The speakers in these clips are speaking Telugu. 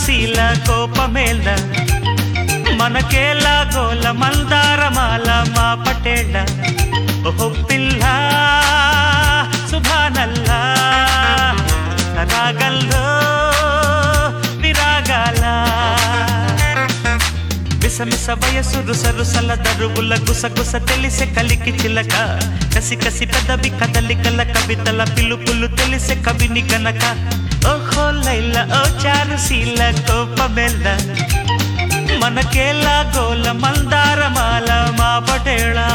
చారుశీల కోపమేళ్ళ మనకేలా గోల మందారమాల మా పటేళ్ళ ఓహో పిల్ల సుభానల్లా రాగల్లో విరాగాల మిసమిస వయసు రుస రుసల దరువుల గుసగుస తెలిసే కలికి చిలక కసి కసి పెదవి కదలికల కవితల పిలుపులు తెలిసే కవిని గనక ఓహో లైల ఓ చారుశీల కోపమెల్ల మనకేలా గోల మందారమాల మా పటేళా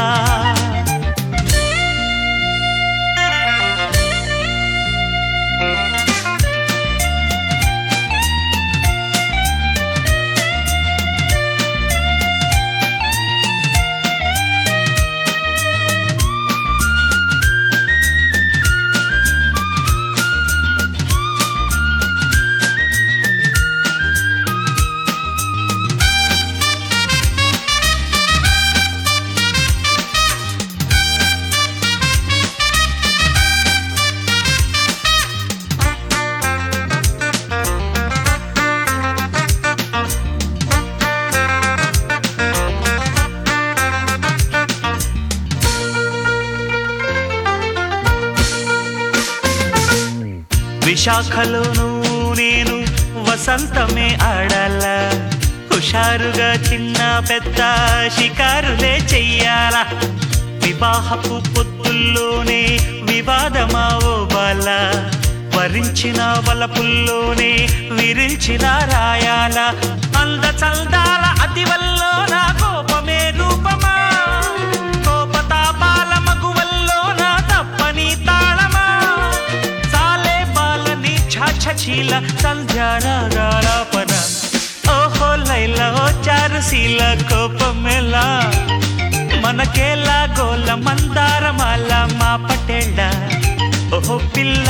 విశాఖలోను నేను వసంతమే ఆడాల హుషారుగా చిన్న పెద్ద షికారులే చెయ్యాలా వివాహపు పొత్తుల్లోనే వివాదమా ఓ బాల వరించిన వలపుల్లోనే విరించిన రాయాల అంద చల్దాల అతివల్లో నా కోపమే రూపమా కోపతాపాల మగువల్లో నా తప్పని తాళమా సాలే బాలని ఛాఛీల సంధ్యారాగాలాపన ఓహో లైల ఓ చారుశీల కోపమేలా మనకేలా గోల మందారమాల మా పటేళ్ళ ఓహో పిల్ల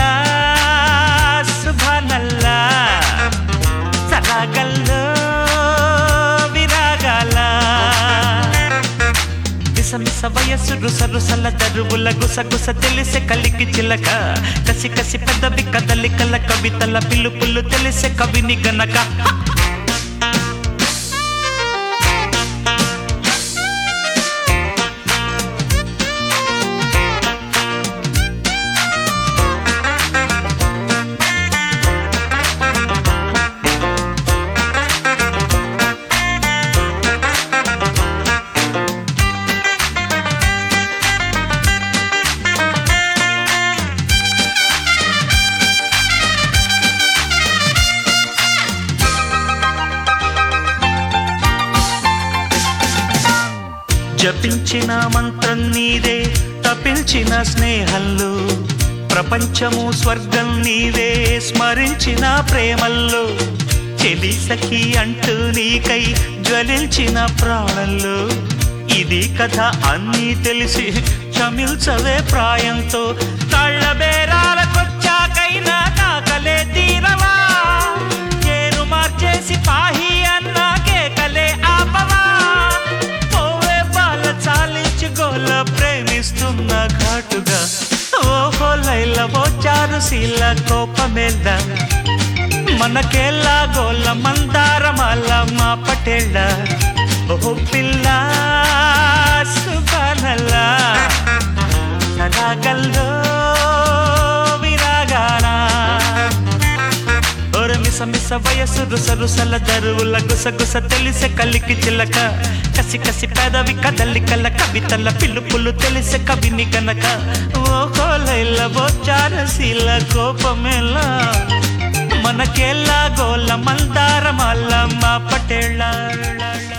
సుభానల్లా సరాగల్లో విరాగాల మిసమిస వయస్సు రుస రుసల దరువుల గుసగుస తెలిసే కలికి చిలక కసి కసి పెద్దవి కదలికల కవితల పిలుపులు తెలిసే కవిని గనక జపించిన మంత్రం నీదే తపించిన స్నేహంలో ప్రపంచము స్వర్గం నీదే స్మరించిన ప్రేమల్లో చెలి సఖి అంటూ నీకై జ్వలించిన ప్రాణంలో ఇది కథ అన్నీ తెలిసి చమిల్చవే ప్రాయంతో కళ్ళ బేరాలకొచ్చాకైనా కాకలే తీరవా నేను మార్చేసి పాహి అన్నా కేకలే ఆపవా ఓవే బాల చాలించి గోల ప్రేమిస్తున్న ఘాటుగా ఓహో లైల ఓ చారుశీల కోపమేద్ద మనకేలా గోల మందారమాల మా పటేళ్ళ ఓహో పిల్ల సుబానల్లా సరాగల్లో విరాగాల ఓర మిస మిస వయసు రుస రుసల దరువుల గుస గుస తెలిసే కలికి చిలక కసి కసి పెదవి కదలికల కవితల పిలుపులు తెలిసే కవిని గనక ఓ కోలైల బొచ్చారశీల కోపమేలా మనకేలా గోల మందారమాల మా పటేళ్ళ